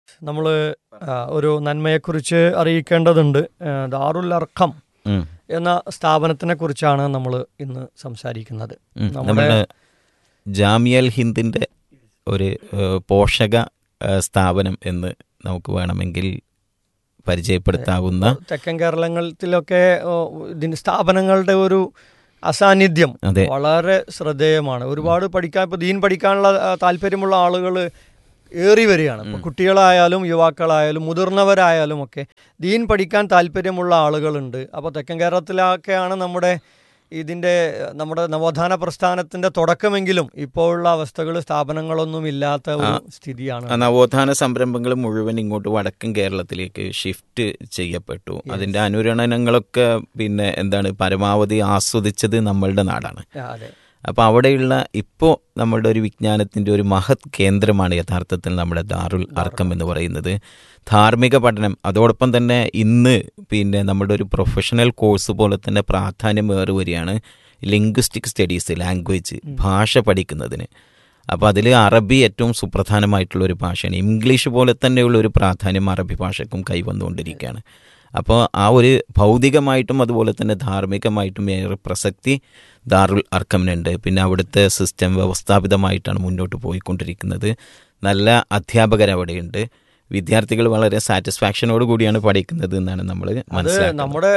നമ്മൾ ഒരു നന്മയെക്കുറിച്ച് അറിയിക്കേണ്ടതുണ്ട് ആ, ദാറുൽ അർക്കം ഉം. എന്ന സ്ഥാപനത്തിനെ കുറിച്ചാണ് നമ്മൾ ഇന്ന് സംസാരിക്കുന്നത് ഉം. നമ്മുടെ- നമ്മുടെ ജാമിയൽ ഹിന്ദിന്റെ ഒരു ഏഹ്, പോഷക ഏഹ്, സ്ഥാപനം എന്ന് നമുക്ക് വേണമെങ്കിൽ പരിചയപ്പെടുത്താവുന്ന തെക്കൻ കേരളത്തിലൊക്കെ ഓ, ഇതിന് സ്ഥാപനങ്ങളുടെ ഒരു അസാന്നിധ്യം അതെ വളരെ ശ്രദ്ധേയമാണ് ഒരുപാട് പഠിക്കാൻ ഇപ്പൊ ദീൻ പഠിക്കാനുള്ള ആ, താല്പര്യമുള്ള ആളുകൾ ഏറി വരികയാണ് ഇപ്പൊ കുട്ടികളായാലും യുവാക്കളായാലും മുതിർന്നവരായാലും ഒക്കെ ദീൻ പഠിക്കാൻ താല്പര്യമുള്ള ആളുകളുണ്ട് അപ്പോൾ തെക്കൻ കേരളത്തിലൊക്കെയാണ് നമ്മുടെ ഇതിൻ്റെ നമ്മുടെ നവോത്ഥാന പ്രസ്ഥാനത്തിന്റെ തുടക്കമെങ്കിലും ഇപ്പോഴുള്ള അവസ്ഥകൾ സ്ഥാപനങ്ങളൊന്നും ഇല്ലാത്ത ഒരു സ്ഥിതിയാണ് ആ നവോത്ഥാന സംരംഭങ്ങൾ മുഴുവൻ ഇങ്ങോട്ട് വടക്കൻ കേരളത്തിലേക്ക് ഷിഫ്റ്റ് ചെയ്യപ്പെട്ടു അതിന്റെ അനുരണനങ്ങളൊക്കെ പിന്നെ എന്താണ് പരമാവധി ആസ്വദിച്ചത് നമ്മളുടെ നാടാണ് ആ, അതെ അപ്പോൾ അവിടെയുള്ള ഇപ്പോൾ നമ്മളുടെ ഒരു വിജ്ഞാനത്തിൻ്റെ ഒരു മഹത് കേന്ദ്രമാണ് യഥാർത്ഥത്തിൽ നമ്മുടെ ദാറുൽ അർക്കം എന്ന് പറയുന്നത് ധാർമ്മിക പഠനം അതോടൊപ്പം തന്നെ ഇന്ന് പിന്നെ നമ്മുടെ ഒരു പ്രൊഫഷണൽ കോഴ്സ് പോലെ തന്നെ പ്രാധാന്യം ഏറി വരികയാണ് ലിംഗ്വിസ്റ്റിക് സ്റ്റഡീസ് ലാംഗ്വേജ് ഭാഷ പഠിക്കുന്നതിന് അപ്പോൾ അതിൽ അറബി ഏറ്റവും സുപ്രധാനമായിട്ടുള്ള ഒരു ഭാഷയാണ് ഇംഗ്ലീഷ് പോലെ തന്നെയുള്ള ഒരു പ്രാധാന്യം അറബി ഭാഷക്കും കൈവന്നുകൊണ്ടിരിക്കുകയാണ് അപ്പോൾ ആ ഒരു ഭൗതികമായിട്ടും അതുപോലെ തന്നെ ധാർമ്മികമായിട്ടും ഏറെ പ്രസക്തി ദാറുൽ അർക്കമിനുണ്ട് പിന്നെ അവിടുത്തെ സിസ്റ്റം വ്യവസ്ഥാപിതമായിട്ടാണ് മുന്നോട്ട് പോയിക്കൊണ്ടിരിക്കുന്നത് നല്ല അധ്യാപകർ അവിടെയുണ്ട് വിദ്യാർത്ഥികൾ വളരെ സാറ്റിസ്ഫാക്ഷനോട് കൂടിയാണ് പഠിക്കുന്നത് എന്നാണ് നമ്മൾ അത് മനസ്സിലാക്കുന്നത് നമ്മുടെ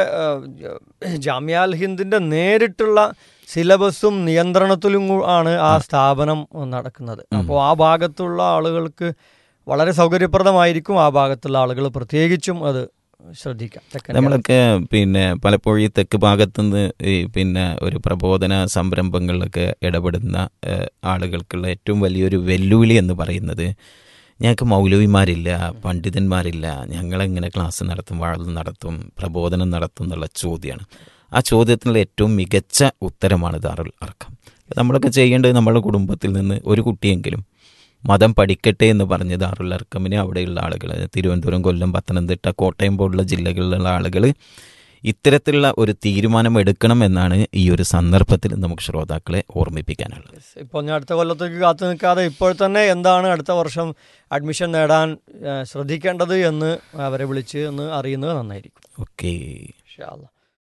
ആ, ജാമ്യാൽ ഹിന്ദിന്റെ നേരിട്ടുള്ള സിലബസും നിയന്ത്രണത്തിലും കൂ- ആണ് ആ സ്ഥാപനം നടക്കുന്നത് അപ്പോൾ ആ ഭാഗത്തുള്ള ആളുകൾക്ക് വളരെ സൗകര്യപ്രദമായിരിക്കും ആ ഭാഗത്തുള്ള ആളുകൾ പ്രത്യേകിച്ചും അത് ശ്രദ്ധിക്കാം തെക്കൻ നമ്മളൊക്കെ പിന്നെ പലപ്പോഴും ഈ തെക്ക് ഭാഗത്തുനിന്ന് ഈ പിന്നെ ഒരു പ്രബോധന സംരംഭങ്ങളിലൊക്കെ ഇടപെടുന്ന ഏഹ്, ആളുകൾക്കുള്ള ഏറ്റവും വലിയൊരു വെല്ലുവിളി എന്ന് പറയുന്നത് ഞങ്ങൾക്ക് മൗലവിമാരില്ല പണ്ഡിതന്മാരില്ല ഞങ്ങളെങ്ങനെ ക്ലാസ് നടത്തും വാഴൽ നടത്തും പ്രബോധനം നടത്തും എന്നുള്ള ചോദ്യമാണ് ആ ചോദ്യത്തിനുള്ള ഏറ്റവും മികച്ച ഉത്തരമാണ് ദാറുൽ അർക്കം നമ്മളൊക്കെ ചെയ്യേണ്ടത് നമ്മുടെ കുടുംബത്തിൽ നിന്ന് ഒരു കുട്ടിയെങ്കിലും മതം പഠിക്കട്ടെ എന്ന് പറഞ്ഞ് ദാറുൽ അർക്കമിന് അവിടെയുള്ള ആളുകൾ തിരുവനന്തപുരം കൊല്ലം പത്തനംതിട്ട കോട്ടയം പോലുള്ള ജില്ലകളിലുള്ള ആളുകൾ ഇത്തരത്തിലുള്ള ഒരു തീരുമാനം എടുക്കണം എന്നാണ് ഈ ഒരു സന്ദർഭത്തിൽ നമുക്ക് ശ്രോതാക്കളെ ഓർമ്മിപ്പിക്കാനുള്ളത് ഇപ്പോൾ ഞാൻ അടുത്ത കൊല്ലത്തേക്ക് കാത്തു നിൽക്കാതെ ഇപ്പോൾ തന്നെ എന്താണ് അടുത്ത വർഷം അഡ്മിഷൻ നേടാൻ ആ, ശ്രദ്ധിക്കേണ്ടത് എന്ന് അവരെ വിളിച്ച് എന്ന് അറിയുന്നത് നന്നായിരിക്കും ഓക്കെ ഇൻഷാ അല്ലാ.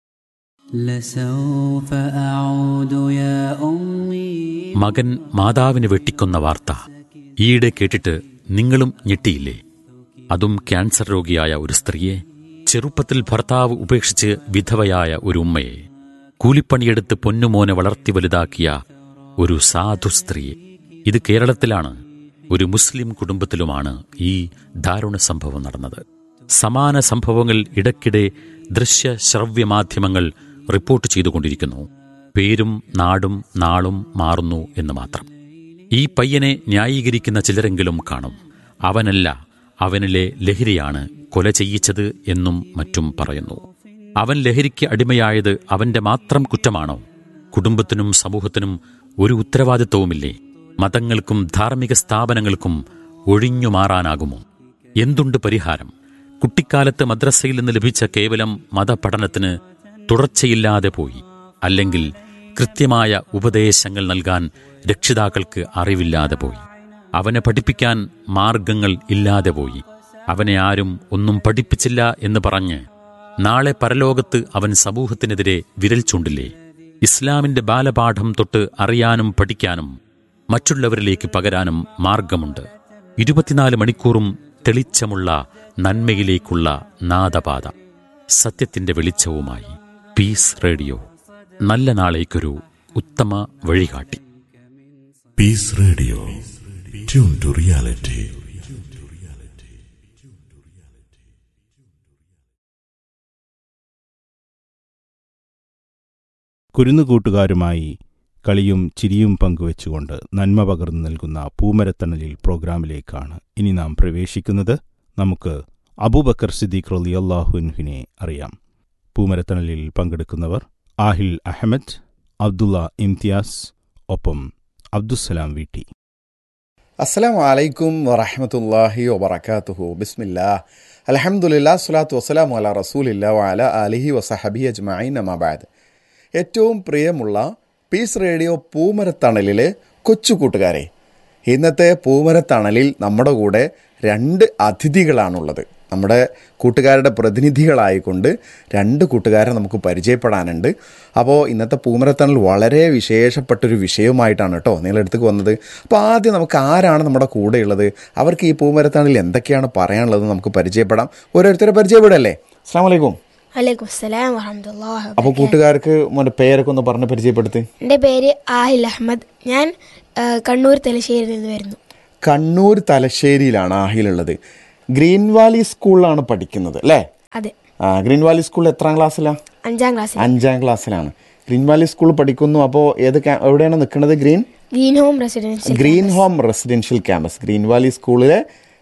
لسوف أعود يا أمي മകൻ മാതാവിനെ വെട്ടിക്കൊന്ന വാർത്ത ഈയിടെ കേട്ടിട്ട് നിങ്ങളും ഞെട്ടിയില്ലേ അതും ക്യാൻസർ രോഗിയായ ഒരു സ്ത്രീയെ ചെറുപ്പത്തിൽ ഭർത്താവ് ഉപേക്ഷിച്ച് വിധവയായ ഒരു ഉമ്മയെ കൂലിപ്പണിയെടുത്ത് പൊന്നുമോനെ വളർത്തി വലുതാക്കിയ ഒരു സാധു സ്ത്രീയെ ഇത് കേരളത്തിലാണ് ഒരു മുസ്ലിം കുടുംബത്തിലുമാണ് ഈ ദാരുണ സംഭവം നടന്നത് സമാന സംഭവങ്ങൾ ഇടയ്ക്കിടെ ദൃശ്യ ശ്രവ്യ മാധ്യമങ്ങൾ റിപ്പോർട്ട് ചെയ്തുകൊണ്ടിരിക്കുന്നു പേരും നാടും നാളും മാറുന്നു എന്ന് മാത്രം ഈ പയ്യനെ ന്യായീകരിക്കുന്ന ചിലരെങ്കിലും കാണും അവനല്ല അവനിലെ ലഹരിയാണ് കൊല ചെയ്യിച്ചത് എന്നും മറ്റും പറയുന്നു അവൻ ലഹരിക്ക് അടിമയായത് അവന്റെ മാത്രം കുറ്റമാണോ കുടുംബത്തിനും സമൂഹത്തിനും ഒരു ഉത്തരവാദിത്വവുമില്ലേ മതങ്ങൾക്കും ധാർമ്മിക സ്ഥാപനങ്ങൾക്കും ഒഴിഞ്ഞു മാറാനാകുമോ എന്തുണ്ട് പരിഹാരം കുട്ടിക്കാലത്ത് മദ്രസയിൽ നിന്ന് ലഭിച്ച കേവലം മതപഠനത്തിന് തുടർച്ചയില്ലാതെ പോയി അല്ലെങ്കിൽ കൃത്യമായ ഉപദേശങ്ങൾ നൽകാൻ രക്ഷിതാക്കൾക്ക് അറിവില്ലാതെ പോയി അവനെ പഠിപ്പിക്കാൻ മാർഗങ്ങൾ ഇല്ലാതെ പോയി അവനെ ആരും ഒന്നും പഠിപ്പിച്ചില്ല എന്ന് പറഞ്ഞ് നാളെ പരലോകത്ത് അവൻ സമൂഹത്തിനെതിരെ വിരൽ ചൂണ്ടില്ലേ ഇസ്ലാമിന്റെ ബാലപാഠം തൊട്ട് അറിയാനും പഠിക്കാനും മറ്റുള്ളവരിലേക്ക് പകരാനും മാർഗമുണ്ട് ഇരുപത്തിനാല് മണിക്കൂറും തെളിച്ചമുള്ള നന്മയിലേക്കുള്ള നാദപാത സത്യത്തിന്റെ വെളിച്ചവുമായി പീസ് റേഡിയോ നല്ല നാളേക്കൊരു ഉത്തമ വഴികാട്ടി Peace Radio. Tune to reality. കുരുന്നുകൂട്ടുകാരുമായി കളിയും ചിരിയും പങ്കുവെച്ചുകൊണ്ട് നന്മ പകർന്നു നൽകുന്ന പൂമരത്തണലിൽ പ്രോഗ്രാമിലേക്കാണ് ഇനി നാം പ്രവേശിക്കുന്നത് നമുക്ക് അബൂബക്കർ സിദ്ദീഖ് റളിയല്ലാഹുൻഹിനെ അറിയാം പൂമരത്തണലിൽ പങ്കെടുക്കുന്നവർ ആഹിൽ അഹമ്മദ് അബ്ദുള്ള ഇംതിയാസ് ഒപ്പം അബ്ദുസലാം വീട്ടി അസ്സലാമു അലൈക്കും വറഹമത്തല്ലാഹി വബർക്കാത്തുഹു ബിസ്മില്ലാ അലഹമുല്ലാ സ്വലാത്തു വസ്സലാമു അല റസൂലില്ല വഅല അലിഹി വസഹബി അജ്മഈൻ അമാബാദ് ഏറ്റവും പ്രിയമുള്ള പീസ് റേഡിയോ പൂമരത്തണലിലെ കൊച്ചു കൂട്ടുകാരെ ഇന്നത്തെ പൂമരത്തണലിൽ നമ്മുടെ കൂടെ രണ്ട് അതിഥികളാണുള്ളത് നമ്മുടെ കൂട്ടുകാരുടെ പ്രതിനിധികളായിക്കൊണ്ട് രണ്ട് കൂട്ടുകാരെ നമുക്ക് പരിചയപ്പെടാനുണ്ട് അപ്പോൾ ഇന്നത്തെ പൂമരത്തണൽ വളരെ വിശേഷപ്പെട്ടൊരു വിഷയവുമായിട്ടാണ് കേട്ടോ നിങ്ങളെടുത്തേക്ക് വന്നത് അപ്പോൾ ആദ്യം നമുക്ക് ആരാണ് നമ്മുടെ കൂടെയുള്ളത് അവർക്ക് ഈ പൂമരത്തണലിൽ എന്തൊക്കെയാണ് പറയാനുള്ളത് നമുക്ക് പരിചയപ്പെടാം ഓരോരുത്തരെ പരിചയപ്പെടല്ലേ അസ്സാം വലൈക്കും വലൈക്കും അസ്സലാം വറഹമത്തുള്ളാഹി അപ്പോൾ കൂട്ടുകാർക്ക് മോൻ്റെ പേരൊക്കെ ഒന്ന് പറഞ്ഞ് പരിചയപ്പെടുത്തി എൻ്റെ പേര് ആഹിൽ അഹമ്മദ് ഞാൻ ആ, കണ്ണൂർ തലശ്ശേരിയിൽ നിന്ന് വരുന്നു കണ്ണൂർ തലശ്ശേരിയിലാണ് ആഹിലുള്ളത് ഗ്രീൻ വാലി സ്കൂളിലാണ് പഠിക്കുന്നത് അല്ലേ അതെ ആ, ഗ്രീൻ വാലി സ്കൂളിൽ എത്രാം ക്ലാസ്സിലാണ് അഞ്ചാം ക്ലാസ്സിൽ അഞ്ചാം ക്ലാസ്സിലാണ് ഗ്രീൻ വാലി സ്കൂൾ പഠിക്കുന്നു അപ്പോൾ ഏത് ക്യാ- എവിടെയാണ് നിൽക്കുന്നത് green green home residential green home residential campus green valley സ്കൂളിലെ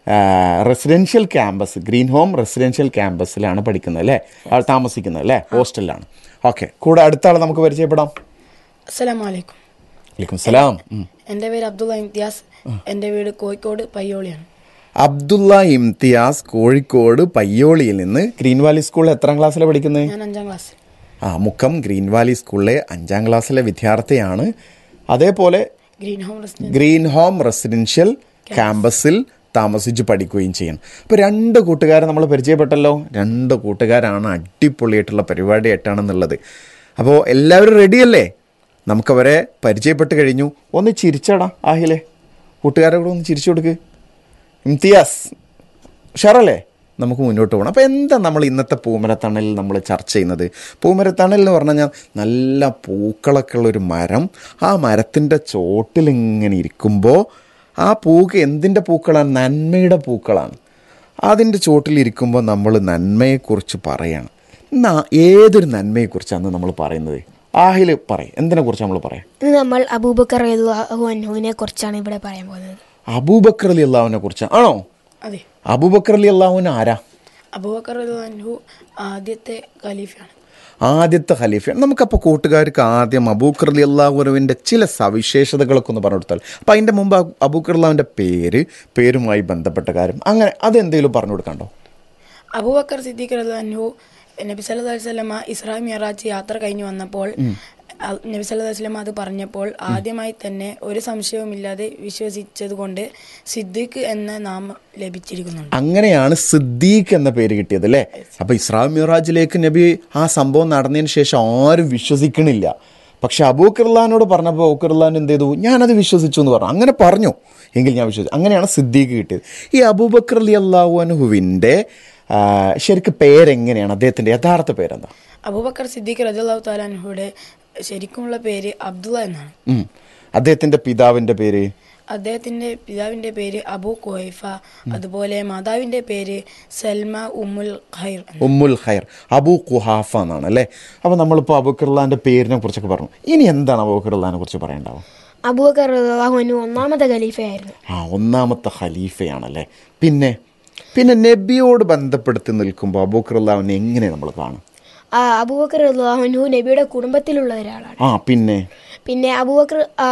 residential campus green home residential ക്യാമ്പസിലാണ് പഠിക്കുന്നത് അല്ലേ ആൾ താമസിക്കുന്നത് അല്ലേ ഹോസ്റ്റലിലാണ് ഓക്കെ കൂടെ അടുത്ത ആൾ നമുക്ക് പരിചയപ്പെടാം അസ്സലാമലൈക്കും വലൈക്കും സലാം ഉം. എൻ്റെ പേര് അബ്ദുള്ള ഇംതിയാസ് എൻ്റെ വീട് കോഴിക്കോട് പയ്യോളിയാണ് അബ്ദുള്ള ഇംതിയാസ് കോഴിക്കോട് പയ്യോളിയിൽ നിന്ന് ഗ്രീൻ വാലി സ്കൂളിൽ എത്രാം ക്ലാസ്സിലാണ് പഠിക്കുന്നത് ഞാൻ അഞ്ചാം ക്ലാസ് ആ മുക്കം ഗ്രീൻ വാലി സ്കൂളിലെ അഞ്ചാം ക്ലാസ്സിലെ വിദ്യാർത്ഥിയാണ് അതേപോലെ green home residence green home residential ക്യാമ്പസിൽ താമസിച്ച് പഠിക്കുകയും ചെയ്യണം അപ്പോൾ രണ്ട് കൂട്ടുകാരെ നമ്മൾ പരിചയപ്പെട്ടല്ലോ രണ്ട് കൂട്ടുകാരാണ് അടിപൊളിയായിട്ടുള്ള പരിപാടിയായിട്ടാണെന്നുള്ളത് അപ്പോൾ എല്ലാവരും റെഡിയല്ലേ നമുക്കവരെ പരിചയപ്പെട്ട് കഴിഞ്ഞു ഒന്ന് ചിരിച്ചടാ ആഹിലെ കൂട്ടുകാരെ കൂടെ ഒന്ന് ചിരിച്ചു കൊടുക്ക് ഇംതിയാസ് ഉഷാറല്ലേ നമുക്ക് മുന്നോട്ട് പോകണം അപ്പോൾ എന്താ നമ്മൾ ഇന്നത്തെ പൂമരത്തണലിൽ നമ്മൾ ചർച്ച ചെയ്യുന്നത് പൂമരത്തണൽ എന്ന് പറഞ്ഞു കഴിഞ്ഞാൽ നല്ല പൂക്കളൊക്കെ ഉള്ളൊരു മരം ആ മരത്തിൻ്റെ ചോട്ടിൽ ഇങ്ങനെ ഇരിക്കുമ്പോൾ ആ പൂക്ക് എന്തിൻ്റെ പൂക്കളാണ് നന്മയുടെ പൂക്കളാണ് അതിൻ്റെ ചോട്ടിലിരിക്കുമ്പോൾ നമ്മൾ നന്മയെക്കുറിച്ച് പറയാണ് എന്നാ ഏതൊരു നന്മയെക്കുറിച്ചാണ് നമ്മൾ പറയുന്നത് ആഹിൽ പറയും എന്തിനെ കുറിച്ച് നമ്മൾ പറയാം ഇന്ന് നമ്മൾ അബൂബക്കർ റളിയല്ലാഹു അൻഹുവിനെ കുറിച്ചാണ് ഇവിടെ പറയാൻ പോകുന്നത് അബൂബക്കർ അലി അള്ളാഹുവിനെ കുറിച്ച് ആണോ അതെ അബൂബക്കർ അലി അള്ളാഹുവിന് ആരാ അബൂബക്കർ അൻഹു ആദ്യത്തെ ഖലീഫയാണ് ആദ്യത്തെ ഖലീഫ നമുക്കപ്പോൾ കൂട്ടുകാർക്ക് ആദ്യം അബൂക്കർ അലി അള്ളാഹുവിൻ്റെ ചില സവിശേഷതകളൊക്കെ ഒന്ന് പറഞ്ഞു കൊടുത്താൽ അപ്പം അതിൻ്റെ മുമ്പ് അബൂ- അബൂക്കർ അള്ളാഹുവിൻ്റെ പേര് പേരുമായി ബന്ധപ്പെട്ട കാര്യം അങ്ങനെ അതെന്തെങ്കിലും പറഞ്ഞു കൊടുക്കണ്ടോ അബൂബക്കർ സിദ്ദീഖ് അൻഹു നബി സല്ലല്ലാഹു അലൈഹി വസല്ലമ ഇസ്രാ മിയറാജ് യാത്ര കഴിഞ്ഞു വന്നപ്പോൾ അ- നബി സല്ലല്ലാഹു അലൈഹി വസല്ലമ അത് പറഞ്ഞപ്പോൾ ആദ്യമായി തന്നെ ഒരു സംശയവുമില്ലാതെ വിശ്വസിച്ചതുകൊണ്ട് സിദ്ദീഖ് എന്ന നാമം ലഭിച്ചിരിക്കുന്നുണ്ട് അങ്ങനെയാണ് സിദ്ദീഖ് എന്ന പേര് കിട്ടിയത് അല്ലേ അപ്പോൾ ഇസ്രാ മിറാജിലേക്ക് നബി ആ സംഭവം നടന്നതിന് ശേഷം ആരും വിശ്വസിക്കണില്ല പക്ഷെ അബൂക്കർലാനോട് പറഞ്ഞപ്പോൾ അബൂക്കർലാൻ എന്ത് ചെയ്തു ഞാനത് വിശ്വസിച്ചു എന്ന് പറഞ്ഞു അങ്ങനെ പറഞ്ഞു എങ്കിൽ ഞാൻ വിശ്വസിച്ചു അങ്ങനെയാണ് സിദ്ദീഖ് കിട്ടിയത് ഈ അബൂബക്കർ അലി അള്ളാഹുവിൻ്റെ ശരിക്കും പേരെങ്ങനെയാണ് അദ്ദേഹത്തിൻ്റെ യഥാർത്ഥ പേരെന്താ അബൂബക്കർ സിദ്ദീഖ് റളിയല്ലാഹു തആല അൻഹുയുടെ ശരിക്കുമുള്ള പേര് അബ്ദുള്ള എന്നാണ് ഉം. അദ്ദേഹത്തിൻ്റെ പിതാവിൻ്റെ പേര് അദ്ദേഹത്തിന്റെ പിതാവിന്റെ പേര് അബു കുഹൈഫ അതുപോലെ മാതാവിന്റെ പേര് സൽമ ഉമ്മുൽ ഖൈർ എന്ന്. ഉമ്മുൽ ഖൈർ അബൂ കുഹാഫ എന്നാണ് അല്ലേ അപ്പോൾ നമ്മളിപ്പോൾ അബൂക്കർലാൻ്റെ പേരിനെ കുറിച്ചൊക്കെ പറഞ്ഞു ഇനി എന്താണ് അബൂക്കർലാനെ കുറിച്ച് പറയേണ്ടാവും അബൂബക്കർ റളിയല്ലാഹു അൻഹു ഒന്നാമത്തെ ഖലീഫയായിരുന്നു ആ ഒന്നാമത്തെ ഖലീഫയാണല്ലേ പിന്നെ പിന്നെ നബിയോട് ബന്ധപ്പെടുത്തി നിൽക്കുമ്പോൾ അബൂക്കർലാവിനെ എങ്ങനെ നമ്മൾ കാണും ആ, അബൂബക്കർ റളിയല്ലാഹു അൻഹു നബിയുടെ കുടുംബത്തിലുള്ള ഒരാളാണ് ആ പിന്നെ പിന്നെ അബൂബക്കർ ആ,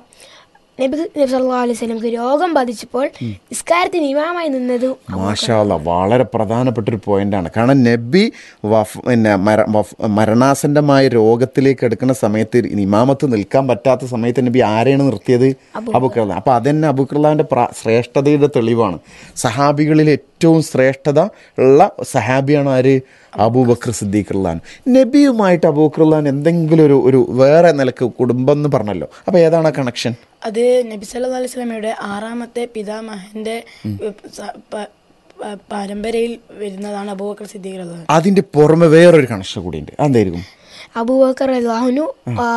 നബി നബി സല്ലല്ലാഹു അലൈഹി വസല്ലമക്ക് രോഗം ബാധിച്ചപ്പോൾ ഇസ്കാരത്തിന് ഇമാമായി നിന്നത് മാഷാല്ല വളരെ പ്രധാനപ്പെട്ട ഒരു പോയിന്റാണ് കാരണം നബി വഫ് പിന്നെ മര വഫ് മരണാസന്നമായ രോഗത്തിലേക്ക് എടുക്കുന്ന സമയത്ത് ഇമാമത്ത് നിൽക്കാൻ പറ്റാത്ത സമയത്ത് നബി ആരെയാണ് നിർത്തിയത് അബുക്കർല അപ്പോൾ അതന്നെ അബുക്കർലാവിൻ്റെ ശ്രേഷ്ഠതയുടെ തെളിവാണ് സഹാബികളിൽ ഏറ്റവും ശ്രേഷ്ഠത ഉള്ള സഹാബിയാണ് ആര് അബൂബക്കർ സിദ്ദീഖുല്ലാൻ നബിയുമായിട്ട് അബൂബക്കർലാൻ എന്തെങ്കിലും ഒരു ഒരു വേറെ നിലക്ക് കുടുംബം എന്ന് പറഞ്ഞല്ലോ അപ്പോൾ ഏതാണ് ആ കണക്ഷൻ അത് നബി സല്ലല്ലാഹു അലൈഹി വസല്ലമയുടെ ആറാമത്തെ പിതാമഹന്റെ സ- പ- പ- പരമ്പരയിൽ വരുന്നതാണ് അബൂബക്കർ സിദ്ദീഖ് റളിയല്ലാഹു അൻഹു. അതിൻ്റെ പുറമെ വേറൊരു കണക്ഷൻ കൂടിയുണ്ട് അതെന്തായിരിക്കും അബൂബക്കർ റളിയല്ലാഹുനു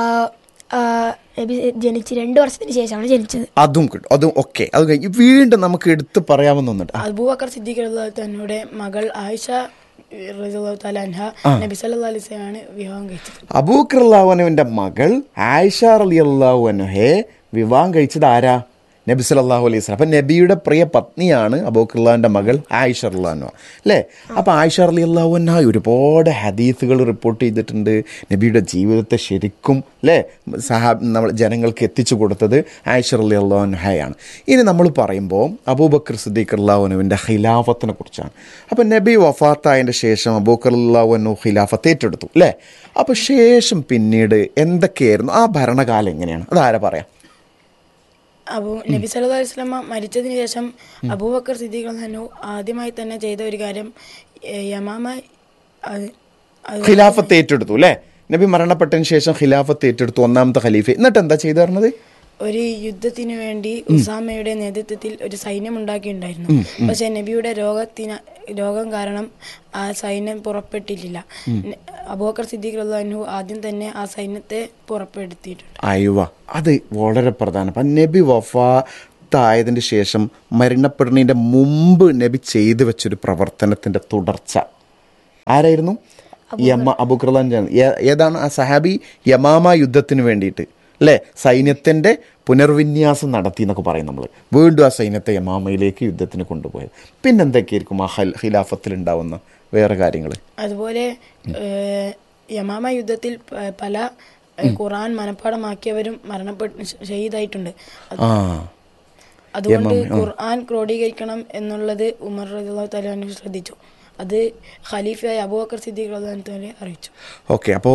നബി ജനിച്ച് രണ്ട് വർഷത്തിന് ശേഷമാണ് ജനിച്ചത് അതും കിട്ടും അതും ഓക്കെ അത് കഴിഞ്ഞ് വീണ്ടും നമുക്ക് എടുത്ത് പറയാമെന്ന് ഒന്നുണ്ട് അബൂബക്കർ സിദ്ദീഖ് റളിയല്ലാഹു തന്നയുടെ മകൾ ആയിഷ റളിയല്ലാഹു തആല അൻഹ നബി സല്ലല്ലാഹു അലൈഹി വസല്ലമയാണ് വിവാഹം കഴിച്ചത് അബൂക്കർ അള്ളാഹുനുവിൻ്റെ മകൾ ആയിഷ അലി അള്ളാഹു അനുഹെ വിവാഹം കഴിച്ചത് ആരാ നബി സല്ലല്ലാഹു അലൈഹി വസല്ലം അപ്പം നബിയുടെ പ്രിയ പത്നിയാണ് അബൂക്കർലാൻ്റെ മകൾ ആയിഷ അള്ളാഹു അല്ലേ അപ്പോൾ ആയിഷ അലി അള്ളാഹു അന്ന ഒരുപാട് ഹദീസുകൾ റിപ്പോർട്ട് ചെയ്തിട്ടുണ്ട് നബിയുടെ ജീവിതത്തെ ശരിക്കും അല്ലേ സഹാ നമ്മൾ ജനങ്ങൾക്ക് എത്തിച്ചു കൊടുത്തത് ആയിഷ അലി അള്ളാഹുഹയാണ് ഇനി നമ്മൾ പറയുമ്പോൾ അബൂബക്കർ സിദ്ദീഖ് അള്ളാഹുനുവിൻ്റെ ഖിലാഫത്തിനെ കുറിച്ചാണ് അപ്പം നബി വഫാത്തായതിൻ്റെ ശേഷം അബൂക്കർ അള്ളാഹുനു ഖിലാഫത്ത് ഏറ്റെടുത്തു അല്ലേ അപ്പോൾ ശേഷം പിന്നീട് എന്തൊക്കെയായിരുന്നു ആ ഭരണകാലം എങ്ങനെയാണ് അതാരാ പറയാം അബൂ നബി സല്ലല്ലാഹു അലൈഹി വസല്ലമ മരിച്ചതിന് ശേഷം അബൂബക്കർ സിദ്ദീഖ് റളിയല്ലാഹു ആദ്യമായി തന്നെ ചെയ്ത ഒരു കാര്യം ഏ, യമാമ അത് അത് ഖിലാഫത്ത് ഏറ്റെടുത്തു അല്ലേ നബി മരണപ്പെട്ടതിന് ശേഷം ഖിലാഫത്ത് ഏറ്റെടുത്തു ഒന്നാമത്തെ ഖലീഫ എന്നിട്ട് എന്താ ചെയ്തു പറഞ്ഞത് ഒരു യുദ്ധത്തിനു വേണ്ടി ഉസാമയുടെ നേതൃത്വത്തിൽ ഒരു സൈന്യം ഉണ്ടാക്കിയിട്ടുണ്ടായിരുന്നു പക്ഷെ നബിയുടെ രോഗത്തിന് രോഗം കാരണം ആ സൈന്യം പുറപ്പെട്ടിട്ടില്ല അബൂബക്കർ സിദ്ദീഖ് റളിയല്ലാഹു ആദ്യം തന്നെ ആ സൈന്യത്തെ പുറപ്പെടുത്തിയിട്ടുണ്ട് അയവ അത് വളരെ പ്രധാനപ്പെട്ട നബി വഫാത്തായതിന് ശേഷം മരണപ്പെടുന്നതിൻ്റെ മുമ്പ് നബി ചെയ്തു വെച്ചൊരു പ്രവർത്തനത്തിൻ്റെ തുടർച്ച ആരായിരുന്നു യമ അബുഖർലാൻ ഏതാണ് ആ സഹാബി യമാമ യുദ്ധത്തിന് വേണ്ടിയിട്ട് അല്ലേ സൈന്യത്തിൻ്റെ പുനർവിന്യാസം നടത്തി എന്നൊക്കെ പറയും നമ്മൾ വീണ്ടും ആ സൈന്യത്തെ യമാമയിലേക്ക് യുദ്ധത്തിന് കൊണ്ടുപോയത് പിന്നെന്തൊക്കെയായിരിക്കും ആ ഹൽ ഖിലാഫത്തിൽ ഉണ്ടാവുന്ന വേറെ കാര്യങ്ങൾ അതുപോലെ ഏഹ്, യമാമ യുദ്ധത്തിൽ പ- പല ഏഹ്, ഖുർആൻ മനഃപ്പാടമാക്കിയവരും മരണപ്പെട്ട് ഷഹീദായിട്ടുണ്ട് അത് ആ അതുകൊണ്ട് യമാമ, ആ. ഖുർആൻ ക്രോഡീകരിക്കണം എന്നുള്ളത് ഉമർ റളിയല്ലാഹു തആല അൻഹു ശ്രദ്ധിച്ചു അത് ഖലീഫയായ അബൂബക്കർ സിദ്ദീഖ് റളിയല്ലാഹു തആല അറിയിച്ചു ഓക്കെ അപ്പോൾ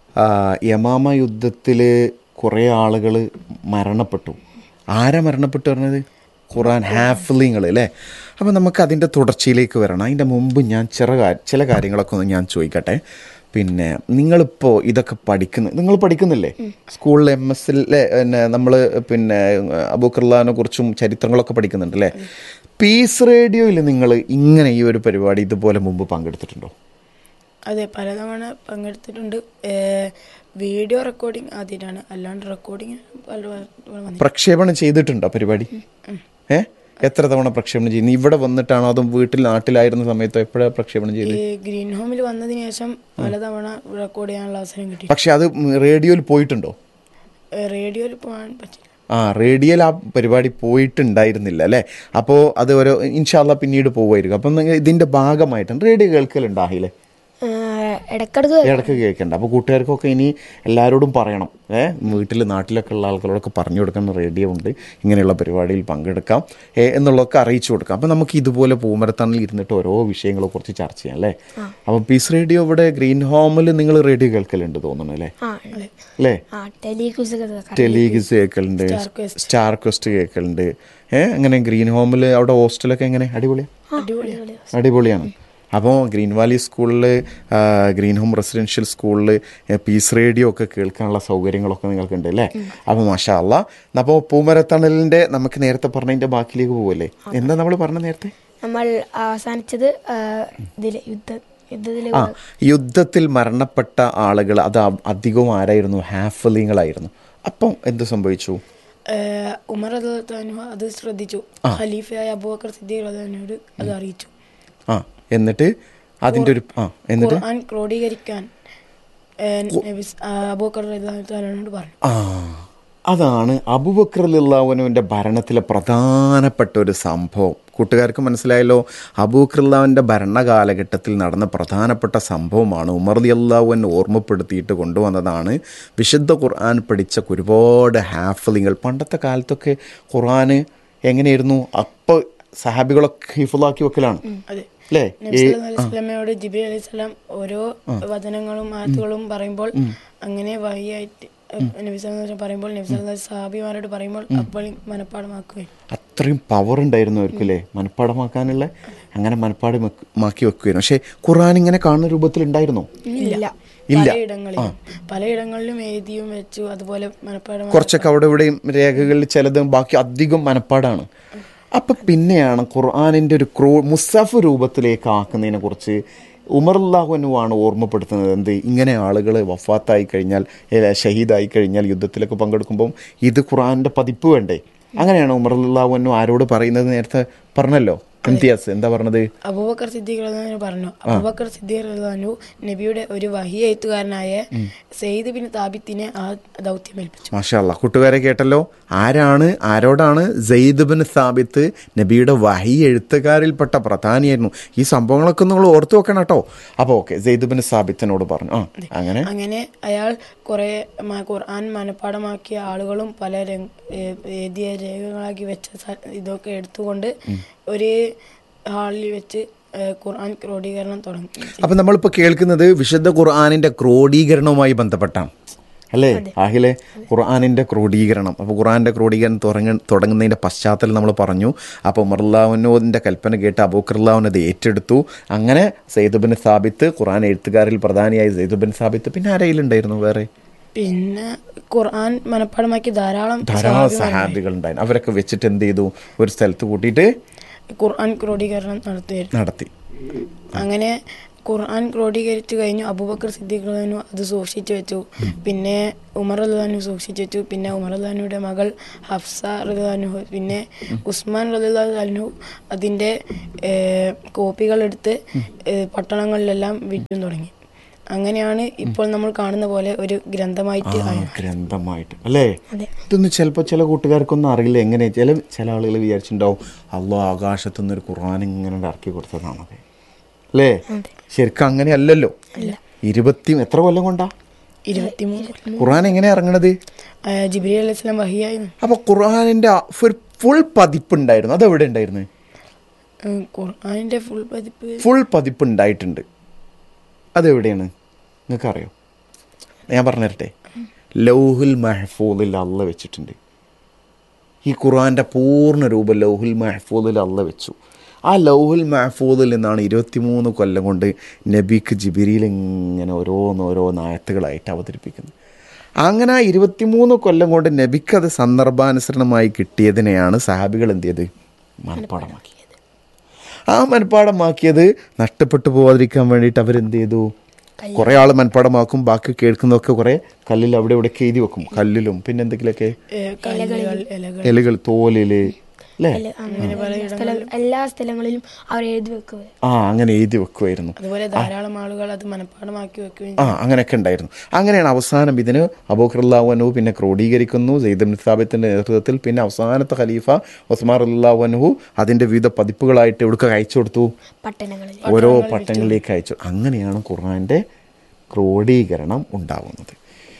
യമാമ യുദ്ധത്തിൽ കുറേ ആളുകൾ മരണപ്പെട്ടു ആരാ മരണപ്പെട്ടു പറഞ്ഞത് ഖുറാൻ ഹാഫ്ലിങ്ങൾ അല്ലേ അപ്പോൾ നമുക്ക് അതിൻ്റെ തുടർച്ചയിലേക്ക് വരണം അതിൻ്റെ മുമ്പ് ഞാൻ ചില കാ- ചില കാര്യങ്ങളൊക്കെ ഒന്ന് ഞാൻ ചോദിക്കട്ടെ പിന്നെ നിങ്ങളിപ്പോൾ ഇതൊക്കെ പഠിക്കുന്ന നിങ്ങൾ പഠിക്കുന്നില്ലേ സ്കൂളിൽ എം എസ് പിന്നെ നമ്മൾ പിന്നെ അബൂഖർലാനെ കുറിച്ചും ചരിത്രങ്ങളൊക്കെ പഠിക്കുന്നുണ്ട് അല്ലേ പീസ് റേഡിയോയിൽ നിങ്ങൾ ഇങ്ങനെ ഈ ഒരു പരിപാടി ഇതുപോലെ മുമ്പ് പങ്കെടുത്തിട്ടുണ്ടോ അതെ പലതവണ പങ്കെടുത്തിട്ടുണ്ട് ഏഹ്, വീഡിയോ റെക്കോർഡിംഗ് ആദ്യമായിട്ടാണ് അല്ലാണ്ട് റെക്കോർഡിംഗ് പല പല വന്നിട്ടുണ്ട്. പ്രക്ഷേപണം ചെയ്തിട്ടുണ്ടോ പരിപാടി ഏ എത്ര തവണ പ്രക്ഷേപണം ചെയ്യുന്നു ഇവിടെ വന്നിട്ടാണോ അതും വീട്ടിൽ നാട്ടിലായിരുന്ന സമയത്തോ എപ്പോഴാണ് പ്രക്ഷേപണം ചെയ്തത് ഈ ഗ്രീൻ ഹോമിൽ വന്നതിന് ശേഷം പലതവണ റെക്കോർഡ് ചെയ്യാനുള്ള അവസരം കിട്ടി പക്ഷെ അത് റേഡിയോയിൽ പോയിട്ടുണ്ടോ ഏഹ്, റേഡിയോയിൽ പോകാൻ പറ്റില്ല ആ റേഡിയോയിൽ ആ പരിപാടി പോയിട്ടുണ്ടായിരുന്നില്ല അല്ലേ അപ്പോൾ അത് ഓരോ ഇൻഷാല്ല പിന്നീട് പോവുമായിരിക്കും അപ്പം നിങ്ങൾ ഇതിൻ്റെ ഭാഗമായിട്ടാണ് റേഡിയോ കേൾക്കലുണ്ടാഹില്ലേ ഏഹ് ഇടക്കിടക്ക് ഇടയ്ക്ക് കേൾക്കണ്ട അപ്പോൾ കൂട്ടുകാർക്കൊക്കെ ഇനി എല്ലാവരോടും പറയണം ഏ വീട്ടിൽ നാട്ടിലൊക്കെ ഉള്ള ആൾക്കാരോടൊക്കെ പറഞ്ഞു കൊടുക്കുന്ന റേഡിയോ ഉണ്ട് ഇങ്ങനെയുള്ള പരിപാടിയിൽ പങ്കെടുക്കാം ഏ എന്നുള്ളതൊക്കെ അറിയിച്ചു കൊടുക്കാം അപ്പോൾ നമുക്ക് ഇതുപോലെ പൂമരത്തണിൽ ഇരുന്നിട്ട് ഓരോ വിഷയങ്ങളെ കുറിച്ച് ചർച്ച ചെയ്യാം അല്ലേ അപ്പോൾ പീസ് റേഡിയോ ഇവിടെ ഗ്രീൻ ഹോമിൽ നിങ്ങൾ റേഡിയോ കേൾക്കലുണ്ട് തോന്നുന്നു അല്ലേ ആ ഉണ്ട്. അല്ലേ ആ ടെലിക്യൂസ് ഒക്കെ കേൾക്കാം. ടെലിഗിസ് കേൾക്കലുണ്ട് Star Quest. സ്റ്റാർ ക്വസ്റ്റ് കേൾക്കലുണ്ട് ഏ അങ്ങനെ ഗ്രീൻ ഹോമിൽ അവിടെ ഹോസ്റ്റലൊക്കെ എങ്ങനെ അടിപൊളിയാണ് അടിപൊളിയാണ് അടിപൊളിയാണ് അപ്പോൾ ഗ്രീൻ വാലി സ്കൂളിൽ ഗ്രീൻ ഹോം റെസിഡൻഷ്യൽ സ്കൂളിൽ പീസ് റേഡിയോ ഒക്കെ കേൾക്കാനുള്ള സൗകര്യങ്ങളൊക്കെ നിങ്ങൾക്കുണ്ട് അല്ലേ അപ്പോൾ മാഷാ അല്ല അപ്പോൾ പൂമരത്തണലിൻ്റെ നമുക്ക് നേരത്തെ പറഞ്ഞതിൻ്റെ ബാക്കിലേക്ക് പോവല്ലേ എന്താ നമ്മൾ പറഞ്ഞ നേരത്തെ നമ്മൾ അവസാനിച്ചത് ഏഹ്, ഇതില് യുദ്ധ യുദ്ധത്തില് ആ യുദ്ധത്തിൽ മരണപ്പെട്ട ആളുകൾ അത് അ- അധികവും ആരായിരുന്നു ഹാഫലിങ്ങളായിരുന്നു അപ്പം എന്ത് സംഭവിച്ചു ഏഹ്, ഉമർ റളിയല്ലാഹു അത് ശ്രദ്ധിച്ചു ഖലീഫയായ അബൂബക്കർ സിദ്ദീഖ് റളിയല്ലാഹു അത് അറിയിച്ചു ആ എന്നിട്ട് അതിൻ്റെ ഒരു ആ എന്നിട്ട് ഖുർആൻ ക്രോഡീകരിക്കാൻ ഏഹ്, നബി സ്- ആ, അബൂബക്കർ റളിയല്ലാഹു തആലയോട് പറഞ്ഞു ആ അതാണ് അബൂബക്രല്ലാവുനുവിൻ്റെ ഭരണത്തിലെ പ്രധാനപ്പെട്ട ഒരു സംഭവം കൂട്ടുകാർക്ക് മനസ്സിലായല്ലോ അബൂക്രല്ലാവിൻ്റെ ഭരണകാലഘട്ടത്തിൽ നടന്ന പ്രധാനപ്പെട്ട സംഭവമാണ് ഉമർ അള്ളാഹുവിൻ ഓർമ്മപ്പെടുത്തിയിട്ട് കൊണ്ടുവന്നതാണ് വിശുദ്ധ ഖുർആൻ പഠിച്ച ഒരുപാട് ഹാഫലിങ്ങൾ പണ്ടത്തെ കാലത്തൊക്കെ ഖുർആന് എങ്ങനെയായിരുന്നു അപ്പോൾ സഹാബികളൊക്കെ ഹിഫുലാക്കി വെക്കലാണ് അതെ അല്ലേ നബി സല്ലല്ലാഹു അലൈഹി വസല്ലമയോട് ജിബിരി അലൈഹി സ്വലാം ഓരോ വചനങ്ങളും ആയത്തുകളും പറയുമ്പോൾ അങ്ങനെ വഴിയായിട്ട് നബി സല്ലല്ലാഹു അലൈഹി വസല്ലം പറയുമ്പോൾ നബി സല്ലല്ലാഹു അലൈഹി സഹാബിമാരോട് പറയുമ്പോൾ അപ്പോൾ മനഃപ്പാടമാക്കുകയും അത്രയും പവർ ഉണ്ടായിരുന്നു അവർക്കല്ലേ മനഃപ്പാടമാക്കാനുള്ള അങ്ങനെ മനഃപ്പാടമാക്കി വെക്കുകയായിരുന്നു പക്ഷേ ഖുർആൻ ഇങ്ങനെ കാണുന്ന രൂപത്തിൽ ഉണ്ടായിരുന്നോ ഇല്ല ഇല്ല പലയിടങ്ങളിലും പലയിടങ്ങളിലും എഴുതിയും വെച്ചു അതുപോലെ മനഃപ്പാടം കുറച്ചൊക്കെ അവിടെ ഇവിടെയും രേഖകളിൽ ചിലത് ബാക്കി അധികം മനഃപ്പാടാണ് അപ്പൊ പിന്നെയാണ് ഖുർആാനിന്റെ ഒരു ക്രൂ മുസഫ് രൂപത്തിലേക്ക് ആക്കുന്നതിനെ കുറിച്ച് ഉമർല്ലാഹുനുവാണ് ഓർമ്മപ്പെടുത്തുന്നത് എന്ത് ഇങ്ങനെ ആളുകൾ വഫാത്തായി കഴിഞ്ഞാൽ ഏ, ഷഹീദായി കഴിഞ്ഞാൽ യുദ്ധത്തിലൊക്കെ പങ്കെടുക്കുമ്പം ഇത് ഖുർആാനിന്റെ പതിപ്പ് വേണ്ടേ അങ്ങനെയാണ് ഉമർല്ലാഹുനു ആരോട് പറയുന്നത് നേരത്തെ പറഞ്ഞല്ലോ ഇംതിയാസ് എന്താ പറഞ്ഞത് അബൂബക്കർ സിദ്ദീഖ് റളിയല്ലാഹു പറഞ്ഞു അബൂബക്കർ സിദ്ദീഖ് റളിയല്ലാഹു നബിയുടെ ഒരു വഹി എഴുത്തുകാരനായ സെയ്ദ് ബിൻ താബിത്തിനെ ആ ദൗത്യം ഏൽപ്പിച്ചു മാഷാല്ല കൂട്ടുകാരെ കേട്ടല്ലോ ആരാണ് ആരോടാണ് സെയ്ദ് ബിൻ സാബിത്ത് നബിയുടെ വഹി എഴുത്തുകാരിൽപ്പെട്ട പ്രധാനിയായിരുന്നു ഈ സംഭവങ്ങളൊക്കെ നിങ്ങൾ ഓർത്തു വെക്കണം കേട്ടോ അപ്പോൾ ഓക്കെ സെയ്ദ് ബിൻ സാബിത്തിനോട് പറഞ്ഞു ആ അങ്ങനെ അങ്ങനെ അയാൾ കുറെ മ- ഖുർആൻ മനഃപ്പാടമാക്കിയ ആളുകളും പല രംഗ്- ഏ- എഴുതിയ രേഖകളാക്കി വെച്ച സ- ഇതൊക്കെ എടുത്തുകൊണ്ട് ഒരു ഹാളിൽ വെച്ച് ഏ, ഖുർആൻ ക്രോഡീകരണം തുടങ്ങി അപ്പം നമ്മളിപ്പോൾ കേൾക്കുന്നത് വിശുദ്ധ ഖുർആാനിൻ്റെ ക്രോഡീകരണവുമായി ബന്ധപ്പെട്ടാണ് അല്ലേ ആഹിലെ ഖുർആാനിന്റെ ക്രോഡീകരണം അപ്പോൾ ഖുർആാന്റെ ക്രോഡീകരണം തുടങ്ങ തുടങ്ങുന്നതിന്റെ പശ്ചാത്തലം നമ്മൾ പറഞ്ഞു അപ്പോൾ ഉമർലാവുനോദിന്റെ കൽപ്പന കേട്ട് അബൂഖർലാവുൻ അത് ഏറ്റെടുത്തു അങ്ങനെ സെയ്ദുബിൻ സാബിത്ത് ഖുർആൻ എഴുത്തുകാരിൽ പ്രധാനിയായി സെയ്ദുബിൻ സാബിത്ത് പിന്നെ ആരയിലുണ്ടായിരുന്നു വേറെ പിന്നെ ഖുർആൻ മനഃപ്പാടമാക്കി ധാരാളം ധാരാളം സഹാബിമാരുണ്ടായി. സഹാബികൾ ഉണ്ടായിരുന്നു അവരൊക്കെ വെച്ചിട്ട് എന്ത് ചെയ്തു ഒരു സ്ഥലത്ത് കൂട്ടിയിട്ട് ഖുർആൻ ക്രോഡീകരണം നടത്തിയായിരുന്നു നടത്തി അങ്ങനെ ഖുർആൻ ക്രോഡീകരിച്ചു കഴിഞ്ഞു അബൂബക്കർ സിദ്ദീഖ് റളിയല്ലാഹു അത് സൂക്ഷിച്ചു വെച്ചു പിന്നെ ഉമർ റളിയല്ലാഹു സൂക്ഷിച്ചു വെച്ചു പിന്നെ ഉമർ റളിയല്ലാഹുവിന്റെ മകൾ ഹഫ്സ റളിയല്ലാഹു പിന്നെ ഉസ്മാൻ റളിയല്ലാഹു അതിന്റെ ഏഹ്, കോപ്പികൾ എടുത്ത് ഏഹ്, പട്ടണങ്ങളിലെല്ലാം വിറ്റും തുടങ്ങി അങ്ങനെയാണ് ഇപ്പോൾ നമ്മൾ കാണുന്ന പോലെ ഒരു ഗ്രന്ഥമായിട്ട് ആ ആയത്. ഗ്രന്ഥമായിട്ട് അല്ലേ അതെ. ഇതൊന്നും ചിലപ്പോൾ ചില കൂട്ടുകാർക്കൊന്നും അറിയില്ല എങ്ങനെ ചില ചില ആളുകൾ വിചാരിച്ചിട്ടുണ്ടാവും അല്ലോ ആകാശത്തുനിന്ന് ഒരു ഖുർആൻ ഇങ്ങനെ ഇറക്കി കൊടുത്തതാണത് അല്ലേ ശരിക്കും അങ്ങനെയല്ലല്ലോ ഇരുപത്തി എത്ര കൊല്ലം കൊണ്ടാ ഇരുപത്തിമൂന്ന് ഖുർആൻ എങ്ങനെ ഇറങ്ങണത് ആഹ് ജിബ്രീൽ അലൈഹി സ്വലാം വഹിയായിരുന്നു അപ്പൊ ഖുർആനിന്റെ ഒരു ഫുൾ പതിപ്പ് ഉണ്ടായിരുന്നു അത് എവിടെ ഉണ്ടായിരുന്നു ഉം, ഖുർആനിന്റെ ഫുൾ പതിപ്പ് ഫുൾ പതിപ്പ് ഉണ്ടായിട്ടുണ്ട് അതെവിടെയാണ് നിങ്ങൾക്ക് അറിയോ ഞാൻ പറഞ്ഞു തരട്ടെ ലൗഹുൽ മഹഫൂദിൽ അള്ള വെച്ചിട്ടുണ്ട് ഈ ഖുർആന്റെ പൂർണ്ണ രൂപം ലൗഹുൽ മഹഫൂദിൽ അള്ള വെച്ചു ആ ലൗഹുൽ മഹഫൂദിൽ നിന്നാണ് ഇരുപത്തിമൂന്ന് കൊല്ലം കൊണ്ട് നബിക്ക് ജിബിരിയിൽ ഇങ്ങനെ ഓരോന്ന് ഓരോന്ന് ആയത്തുകളായിട്ട് അവതരിപ്പിക്കുന്നത് അങ്ങനെ ആ ഇരുപത്തിമൂന്ന് കൊല്ലം കൊണ്ട് നബിക്ക് അത് സന്ദർഭാനുസരണമായി കിട്ടിയതിനെയാണ് സഹാബികൾ എന്ത് ചെയ്ത് മനപ്പാടമാക്കിയത് ആ മനപ്പാടമാക്കിയത് നഷ്ടപ്പെട്ടു പോവാതിരിക്കാൻ വേണ്ടിയിട്ട് അവരെന്ത് ചെയ്തു കുറെ ആൾ മനപ്പാടമാക്കും ബാക്കി കേൾക്കുന്നതൊക്കെ കുറെ കല്ലിൽ അവിടെ ഇവിടെ എഴുതി വെക്കും കല്ലിലും പിന്നെ എന്തെങ്കിലുമൊക്കെ ഏഹ്, കല്ലുകൾ ഇലകൾ ഇലകൾ തോലില് അല്ലേ അങ്ങനെ പല സ്ഥലം എല്ലാ സ്ഥലങ്ങളിലും അവർ എഴുതി വെക്കുക ആ അങ്ങനെ എഴുതി വെക്കുമായിരുന്നു അതുപോലെ ധാരാളം ആളുകൾ അത് മനഃപ്പാടമാക്കി വെക്കുകയും ആ അങ്ങനെയൊക്കെ ഉണ്ടായിരുന്നു അങ്ങനെയാണ് അവസാനം ഇതിന് അബൂഖർലാവനു പിന്നെ ക്രോഡീകരിക്കുന്നു സെയ്ദ് സാബിത്തിന്റെ നേതൃത്വത്തിൽ പിന്നെ അവസാനത്തെ ഖലീഫ ഒസ്മാർ അല്ലാവനുഹു അതിന്റെ വിവിധ പതിപ്പുകളായിട്ട് എവിടേക്ക് അയച്ചു കൊടുത്തു പട്ടണങ്ങളിൽ ഓരോ പട്ടങ്ങളിലേക്ക് അയച്ചു അങ്ങനെയാണ് ഖുർആന്റെ ക്രോഡീകരണം ഉണ്ടാവുന്നത്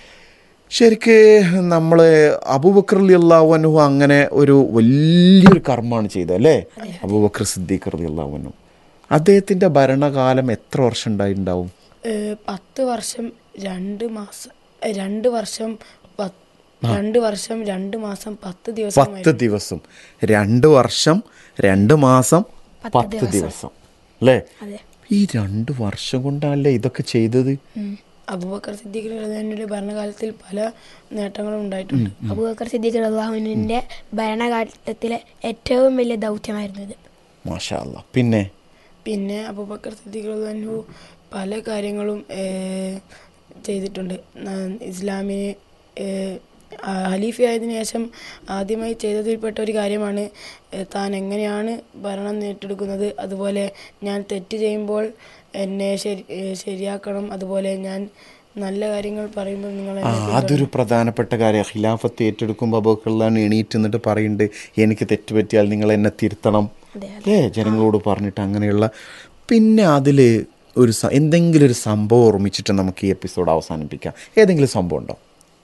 ശരിക്ക് നമ്മൾ അബൂബക്കർ അലി അള്ളാഹുനു അങ്ങനെ ഒരു വലിയൊരു കർമ്മമാണ് ചെയ്തത് അല്ലേ അബൂബക്കർ സിദ്ദീഖ് അലി അള്ളാഹുനു അദ്ദേഹത്തിന്റെ ഭരണകാലം എത്ര വർഷം ഉണ്ടായിട്ടുണ്ടാവും ഏഹ്, പത്ത് വർഷം രണ്ട് മാസം ഏഹ്, രണ്ട് വർഷം പത്ത്- രണ്ട് വർഷം രണ്ട് മാസം പത്ത് ദിവസം പത്ത് ദിവസം രണ്ട് വർഷം രണ്ട് മാസം പത്ത് ദിവസം അല്ലേ അതെ ഈ രണ്ട് വർഷം കൊണ്ടല്ലേ ഇതൊക്കെ ചെയ്തത് അബൂബക്കർ സിദ്ദീഖ് റളിയല്ലാഹുവിന്റെ ഭരണകാലത്തിൽ പല നേട്ടങ്ങളും ഉണ്ടായിട്ടുണ്ട് അബൂബക്കർ സിദ്ദീഖ് അള്ളാഹുവിന്റെ ഭരണകാലത്തിലെ ഏറ്റവും വലിയ ദൗത്യമായിരുന്നു ഇത് മാഷാ അല്ലാ പിന്നെ പിന്നെ അബൂബക്കർ സിദ്ദീഖ് റളിയല്ലാഹു പല കാര്യങ്ങളും ഏഹ്, ചെയ്തിട്ടുണ്ട് ന- ഇസ്ലാമിന് ഏഹ്, ആ, ഖലീഫയായതിനു ശേഷം ആദ്യമായി ചെയ്തതിൽപ്പെട്ട ഒരു കാര്യമാണ് ഏഹ്, താൻ എങ്ങനെയാണ് ഭരണം ഏറ്റെടുക്കുന്നത് അതുപോലെ ഞാൻ തെറ്റ് ചെയ്യുമ്പോൾ എന്നെ ശരി ഏഹ്, ശരിയാക്കണം അതുപോലെ ഞാൻ നല്ല കാര്യങ്ങൾ പറയുമ്പോൾ നിങ്ങൾ ആ എന്നെ അതൊരു പ്രധാനപ്പെട്ട കാര്യം ഖിലാഫത്ത് ഏറ്റെടുക്കുമ്പോൾ അബൂക്കള്ളാൻ എണീറ്റ് എന്നിട്ട് പറയുന്നുണ്ട് എനിക്ക് തെറ്റുപറ്റിയാൽ നിങ്ങൾ എന്നെ തിരുത്തണം അല്ലേ ജനങ്ങളോട് പറഞ്ഞിട്ട് അങ്ങനെയുള്ള പിന്നെ അതിൽ ഒരു സ- എന്തെങ്കിലും ഒരു സംഭവം ഓർമ്മിച്ചിട്ട് നമുക്ക് ഈ എപ്പിസോഡ് അവസാനിപ്പിക്കാം ഏതെങ്കിലും സംഭവം ഉണ്ടോ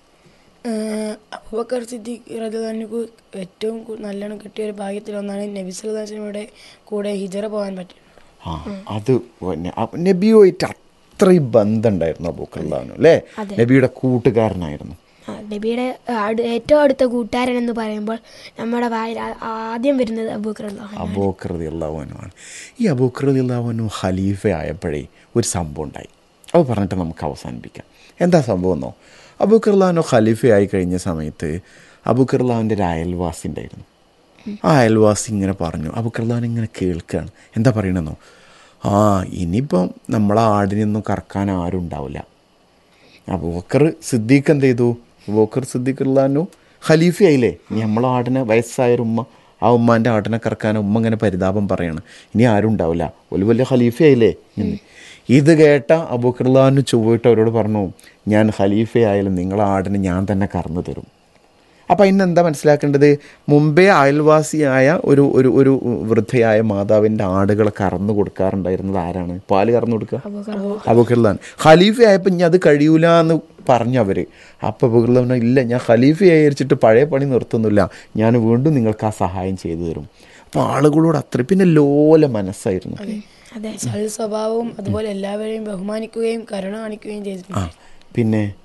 ഏഹ് അബൂബക്കർ സിദ്ദീഖ് റദിയല്ലാഹുവിന് ഏറ്റവും കൂ- നല്ലോണം കിട്ടിയ ഒരു ഭാഗ്യത്തിലൊന്നാണ് നബി സല്ലല്ലാഹു അലൈഹി വസല്ലമയുടെ കൂടെ ഹിജറ പോകാൻ പറ്റിയത് ആ അത് പിന്നെ അ- നബിയുമായിട്ട് അത്രയും ബന്ധമുണ്ടായിരുന്നു അബൂക്കള്ളാനു അല്ലേ നബിയുടെ കൂട്ടുകാരനായിരുന്നു ആ, നബിയുടെ അടു- ഏറ്റവും അടുത്ത കൂട്ടുകാരൻ എന്ന് പറയുമ്പോൾ നമ്മുടെ വായിൽ ആ- ആദ്യം വരുന്നത് അബൂബക്കർ അള്ളാഹു അബൂക്കൃതി അള്ളാഹുനുമാണ് ഈ അബൂക്കൃതി അള്ളാഹുനു ഖലീഫ ആയപ്പോഴേ ഒരു സംഭവം ഉണ്ടായി അത് പറഞ്ഞിട്ട് നമുക്ക് അവസാനിപ്പിക്കാം എന്താ സംഭവം എന്നോ അബൂക്കർലാനു ഖലീഫ ആയി കഴിഞ്ഞ സമയത്ത് അബൂക്കർലാവിൻ്റെ ഒരു അയൽവാസി ഉണ്ടായിരുന്നു ആ അയൽവാസി ഇങ്ങനെ പറഞ്ഞു അബൂക്കർലാൻ ഇങ്ങനെ കേൾക്കുകയാണ് എന്താ പറയണെന്നോ ആ ഇനിയിപ്പം നമ്മളെ ആടിനൊന്നും കറക്കാൻ ആരും ഉണ്ടാവില്ല അബൂബക്കർ സിദ്ദീഖ് എന്ത് ചെയ്തു അബൂബക്കർ സിദ്ദീഖ് ഉള്ളാനു ഖലീഫയായില്ലേ ഇനി നമ്മളെ ആടിനെ വയസ്സായൊരു ഉമ്മ ആ ഉമ്മാൻ്റെ ആടിനെ കറക്കാൻ ഉമ്മ ഇങ്ങനെ പരിതാപം പറയാണ് ഇനി ആരും ഉണ്ടാവില്ല ഒരു വലിയ ഖലീഫയായില്ലേ എന്ന് ഇത് കേട്ട അബൂക്കർലാനു ചൊവ്വിട്ട് അവരോട് പറഞ്ഞു ഞാൻ ഖലീഫയായാലും നിങ്ങളെ ആടിനെ ഞാൻ തന്നെ കറന്നു തരും അപ്പം ഇന്ന് എന്താ മനസ്സിലാക്കേണ്ടത് മുമ്പേ അയൽവാസിയായ ഒരു ഒരു ഒരു വൃദ്ധയായ മാതാവിൻ്റെ ആടുകളെ കറന്നു കൊടുക്കാറുണ്ടായിരുന്നത് ആരാണ് പാല് കറന്നു കൊടുക്കുക അബൂഖർലാൻ ഖലീഫ ആയപ്പോൾ ഇനി അത് കഴിയൂല എന്ന് പറഞ്ഞു അവര് അപ്പോൾ അബൂഖർലാൻ പറഞ്ഞു, ഇല്ല ഞാൻ ഖലീഫ ആയിരിച്ചിട്ട് പഴയ പണി നിർത്തുന്നില്ല ഞാൻ വീണ്ടും നിങ്ങൾക്ക് ആ സഹായം ചെയ്തു തരും അപ്പോൾ ആളുകളോട് അത്ര പിന്നെ ലോല മനസ്സായിരുന്നു അതെ സൽ സ്വഭാവവും അതുപോലെ എല്ലാവരെയും ബഹുമാനിക്കുകയും കരുണ കാണിക്കുകയും ആ ചെയ്തിട്ടുണ്ട് പിന്നെ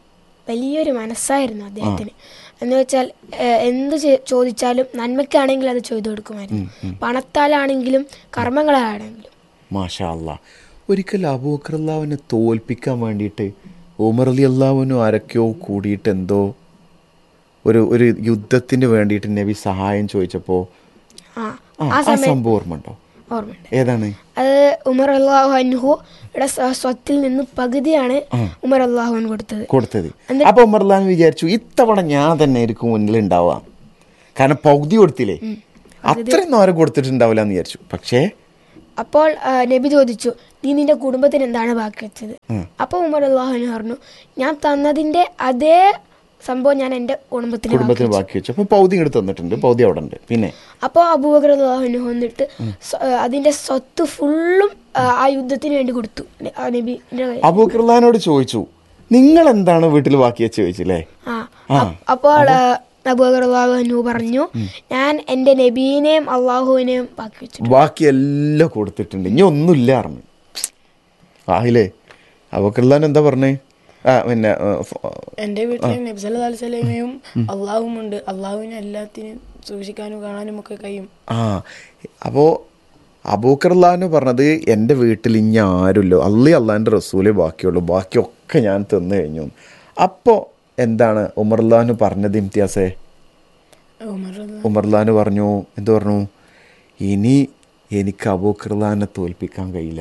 വലിയൊരു മനസ്സായിരുന്നു അദ്ദേഹത്തിന് എന്ന് വെച്ചാൽ ഏഹ്, എന്ത് ചെ- ചോദിച്ചാലും നന്മയ്ക്കാണെങ്കിൽ അത് ചെയ്തു കൊടുക്കുമായിരുന്നു പണത്താലാണെങ്കിലും കർമ്മങ്ങളാണെങ്കിലും മാഷാ അല്ലാ ഒരിക്കൽ അബൂബക്കർ അള്ളാഹുവിനെ തോൽപ്പിക്കാൻ വേണ്ടിയിട്ട് ഉമർ അലി അള്ളാഹുവിനും ആരൊക്കെയോ കൂടിയിട്ട് എന്തോ ഒരു ഒരു യുദ്ധത്തിന് വേണ്ടിയിട്ട് നബി സഹായം ചോദിച്ചപ്പോൾ ആ ആ ആ ആ സമയം സംഭവം ഓർമ്മയുണ്ടോ ഓർമ്മയുണ്ട് ഏതാണ് അത് ഉമർ അള്ളാഹു അൻഹുയുടെ സ്വ- സ്വത്തിൽ നിന്ന് പകുതിയാണ് ഉമർ അള്ളാഹുവിന് കൊടുത്തത് കൊടുത്തത് അപ്പൊ ഉമർ അള്ളാഹു വിചാരിച്ചു ഇത്തവണ ഞാൻ തന്നെ ആയിരിക്കും മുന്നിൽ ഉണ്ടാവുക കാരണം പകുതി കൊടുത്തില്ലേ അത്രയൊന്നും ആരും കൊടുത്തിട്ടുണ്ടാവില്ല എന്ന് വിചാരിച്ചു പക്ഷേ അപ്പോൾ ആ, നബി ചോദിച്ചു നീ നിന്റെ കുടുംബത്തിന് എന്താണ് ബാക്കി വെച്ചത് അപ്പോൾ ഉമർ അള്ളാഹുവിന് പറഞ്ഞു ഞാൻ തന്നതിന്റെ അതേ സംഭവം ഞാൻ എൻ്റെ കുടുംബത്തിന് ബാക്കി കുടുംബത്തിന് ബാക്കി വെച്ചു അപ്പൊ പൗതി ഇങ്ങോട്ട് തന്നിട്ടുണ്ട് പൗതി അവിടെ ഉണ്ട് പിന്നെ അപ്പോൾ അബൂബക്കർ അള്ളാഹുവിന് വന്നിട്ട് സ്വ- ആ, അതിന്റെ സ്വത്ത് ഫുള്ളും ആ, ആ യുദ്ധത്തിന് വേണ്ടി കൊടുത്തു ന- ആ നബിന്റെ കയ്യിൽ. അബൂബക്കർ അള്ളഹാനോട് ചോദിച്ചു നിങ്ങൾ എന്താണ് വീട്ടിൽ ബാക്കി വെച്ച് ചോദിച്ചില്ലേ ആ അ- അപ്പോൾ ആ, അബൂബക്കർ അള്ളാഹുവിനു പറഞ്ഞു ഞാൻ എൻ്റെ നബീനെയും അള്ളാഹുവിനെയും ബാക്കി വെച്ചു ബാക്കി എല്ലാം കൊടുത്തിട്ടുണ്ട് ഇനി ഒന്നുമില്ല അറിഞ്ഞു ആയില്ലേ അബൂബക്കർ എന്താ പറഞ്ഞേ ആ പിന്നെ ആ, ഫ- എൻ്റെ വീട്ടിൽ നബി സല്ലല്ലാഹു അലൈഹി വസല്ലമയും അള്ളാഹും ഉണ്ട് അള്ളാഹുവിനെ എല്ലാത്തിനും സൂക്ഷിക്കാനും കാണാനും ഒക്കെ കഴിയും ആ അപ്പോൾ അബൂക്കർലാന്ന് പറഞ്ഞത് എൻ്റെ വീട്ടിൽ ഇനി ആരുമില്ലോ അള്ളി അള്ളാൻ്റെ റസൂലേ ബാക്കിയുള്ളൂ ബാക്കിയൊക്കെ ഞാൻ തിന്നു കഴിഞ്ഞു അപ്പോൾ എന്താണ് ഉമർലാന്ന് പറഞ്ഞത് ഇംതിയാസേ ഉമർ റളിയല്ലാഹു ഉമർലാന് പറഞ്ഞു എന്ത് പറഞ്ഞു ഇനി എനിക്ക് അബൂക്കർലാനെ തോൽപ്പിക്കാൻ കഴിയില്ല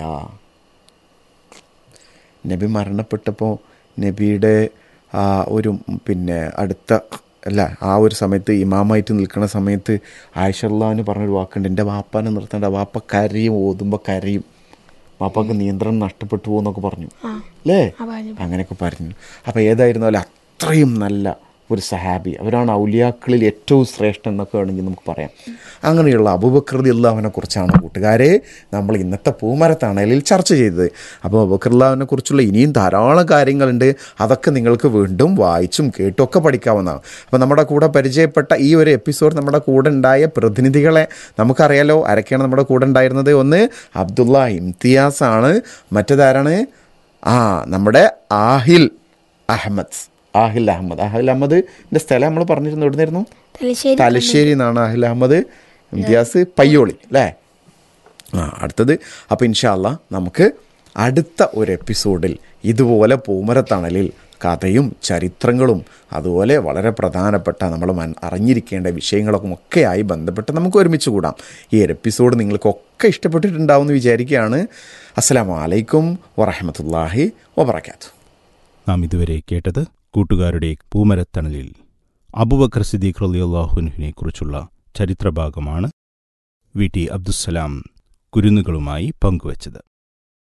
നബി മരണപ്പെട്ടപ്പോൾ നബിയുടെ ആ ഒരു പിന്നെ അടുത്ത അല്ല ആ ഒരു സമയത്ത് ഇമാമായിട്ട് നിൽക്കുന്ന സമയത്ത് ആയിഷർലാന്ന് പറഞ്ഞൊരു വാക്കുണ്ട് എൻ്റെ വാപ്പാനെ നിർത്തേണ്ട വാപ്പ കരയും ഓതുമ്പോൾ കരയും വാപ്പാക്ക് നിയന്ത്രണം നഷ്ടപ്പെട്ടു പോകുന്നൊക്കെ പറഞ്ഞു അല്ലേ ആ പറഞ്ഞു അങ്ങനെയൊക്കെ പറഞ്ഞു അപ്പോൾ ഏതായിരുന്നാലും അത്രയും നല്ല ഒരു സഹാബി അവരാണ് ഔലിയാക്കളിൽ ഏറ്റവും ശ്രേഷ്ഠൻ എന്നൊക്കെ വേണമെങ്കിൽ നമുക്ക് പറയാം അങ്ങനെയുള്ള അബൂബക്രതി അള്ളാഹുവിനെ കുറിച്ചാണ് കൂട്ടുകാരെ നമ്മൾ ഇന്നത്തെ പൂമരത്തണലിൽ ചർച്ച ചെയ്തത് അപ്പോൾ അബൂബക്രല്ലാവിനെ കുറിച്ചുള്ള ഇനിയും ധാരാളം കാര്യങ്ങളുണ്ട് അതൊക്കെ നിങ്ങൾക്ക് വീണ്ടും വായിച്ചും കേട്ടും ഒക്കെ പഠിക്കാവുന്നതാണ് അപ്പോൾ നമ്മുടെ കൂടെ പരിചയപ്പെട്ട ഈ ഒരു എപ്പിസോഡ് നമ്മുടെ കൂടെ ഉണ്ടായ പ്രതിനിധികളെ നമുക്കറിയാലോ ആരൊക്കെയാണ് നമ്മുടെ കൂടെ ഉണ്ടായിരുന്നത് ഒന്ന് അബ്ദുള്ള ഇംതിയാസ് ആണ് മറ്റേതാരാണ് ആ നമ്മുടെ ആഹിൽ അഹമ്മദ് ആഹിൽ അഹമ്മദ് ആഹിൽ അഹമ്മദിന്റെ സ്ഥലം നമ്മൾ പറഞ്ഞിരുന്നു എവിടുന്നായിരുന്നു തലശ്ശേരി തലശ്ശേരി എന്നാണ് ആഹിൽ അഹമ്മദ് ഇംതിയാസ് പയ്യോളി അല്ലേ ആ അടുത്തത് അപ്പോൾ ഇൻഷാല്ല നമുക്ക് അടുത്ത ഒരു എപ്പിസോഡിൽ ഇതുപോലെ പൂമരത്തണലിൽ കഥയും ചരിത്രങ്ങളും അതുപോലെ വളരെ പ്രധാനപ്പെട്ട നമ്മൾ മൻ അറിഞ്ഞിരിക്കേണ്ട വിഷയങ്ങളൊക്കെ ഒക്കെയായി ബന്ധപ്പെട്ട് നമുക്ക് ഒരുമിച്ച് കൂടാം ഈ ഒരു എപ്പിസോഡ് നിങ്ങൾക്കൊക്കെ ഇഷ്ടപ്പെട്ടിട്ടുണ്ടാവും എന്ന് വിചാരിക്കുകയാണ് അസ്സലാമു അലൈക്കും വറഹമത്തല്ലാഹി വബർക്കാത്തു നാം ഇതുവരെ കേട്ടത് കൂട്ടുകാരുടെ പൂമരത്തണലിൽ അബുബക്കർ സിദ്ദീഖ് റളിയല്ലാഹുവിനെ കുറിച്ചുള്ള ചരിത്രഭാഗമാണ് വി ടി അബ്ദുസ്സലാം കുരുന്നുകളുമായി പങ്കുവച്ചത്